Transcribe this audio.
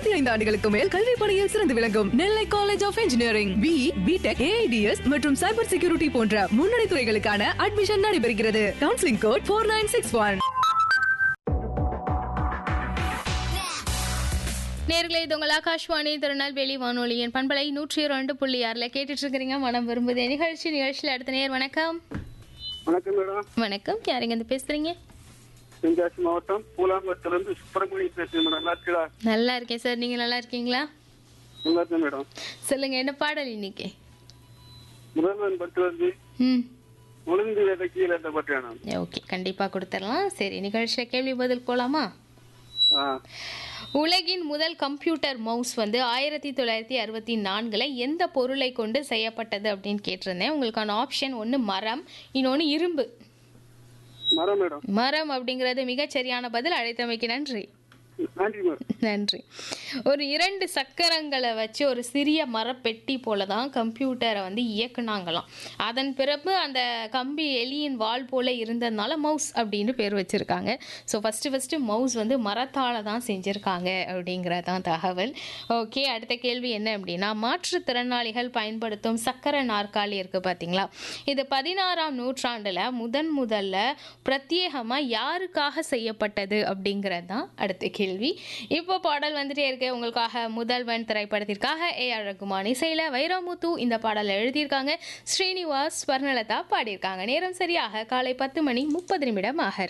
இருபத்தி ஐந்து ஆண்டுகளுக்கு மேல் கல்வி பணியில் சிறந்து விளங்கும் Nellai college of engineering B BTech AIDS மற்றும் சைபர் செக்யூரிட்டி போன்ற முன்னணி துறைகளுக்கான அட்மிஷன் நடைபெறுகிறது counselling code four nine six one நேர்களை இது உங்கள் ஆகாஷ்வாணி திருநெல்வேலி வானொலியின் பண்பலை நூற்றி இரண்டு புள்ளி ஆறில் கேட்டுட்டு இருக்கிறீங்க மனம் விரும்புதே நிகழ்ச்சி நிகழ்ச்சியில் அடுத்த நேர் வணக்கம் வணக்கம் மேடம் வணக்கம் யாருங்க இருந்து பேசுறீங்க தென்காசி மாவட்டம் பூலாம்பரத்துல இருந்து சுப்பிரமணியம் பேசுறேன் மேடம் நல்லா இருக்கா நல்லா இருக்கேன் சார் நீங்க நல்லா இருக்கீங்களா நல்லா இருக்கேன் மேடம் சொல்லுங்க என்ன பாடல் இன்னைக்கு முதல்வன் பட்டு வந்து ம் ஒழுங்கு வேலை கீழே இந்த பட்டு வேணும் ஓகே கண்டிப்பா கொடுத்துடலாம் சரி நிகழ்ச்சியில் கேள்வி பதில் போலாமா ஆ உலகின் முதல் கம்ப்யூட்டர் மவுஸ் வந்து ஆயிரத்தி தொள்ளாயிரத்தி அறுபத்தி நான்கில் எந்த பொருளை கொண்டு செய்யப்பட்டது அப்படின்னு கேட்டிருந்தேன் உங்களுக்கான ஆப்ஷன் ஒன்று மரம் இன்னொன்று இரும்பு மரம் மேடம் மரம் அப்படிங்கிறது மிகச் சரியான பதில் அழைத்தமைக்கு நன்றி நன்றி மேடம் நன்றி ஒரு இரண்டு சக்கரங்களை வச்சு ஒரு சிறிய மரப்பெட்டி போல தான் கம்ப்யூட்டரை வந்து இயக்குனாங்களாம் அதன் பிறகு அந்த கம்பி எலியின் வால் போல இருந்ததுனால மவுஸ் அப்படின்னு பேர் வச்சுருக்காங்க ஸோ ஃபஸ்ட்டு ஃபஸ்ட்டு மவுஸ் வந்து மரத்தால் தான் செஞ்சுருக்காங்க அப்படிங்கிறது தான் தகவல் ஓகே அடுத்த கேள்வி என்ன அப்படின்னா மாற்றுத்திறனாளிகள் பயன்படுத்தும் சக்கர நாற்காலி இருக்குது பார்த்தீங்களா இது பதினாறாம் நூற்றாண்டில் முதன் முதல்ல பிரத்யேகமாக யாருக்காக செய்யப்பட்டது அப்படிங்கிறது தான் அடுத்த கேள்வி இப்போ பாடல் வந்துட்டே இருக்கு உங்களுக்காக முதல்வன் திரைப்படத்திற்காக ஏ ஆர் ரகுமான் இசையில் வைரமுத்து இந்த பாடலை எழுதியிருக்காங்க ஸ்ரீனிவாஸ் ஸ்வர்ணலதா பாடியிருக்காங்க நேரம் சரியாக காலை பத்து மணி முப்பது நிமிடம் ஆக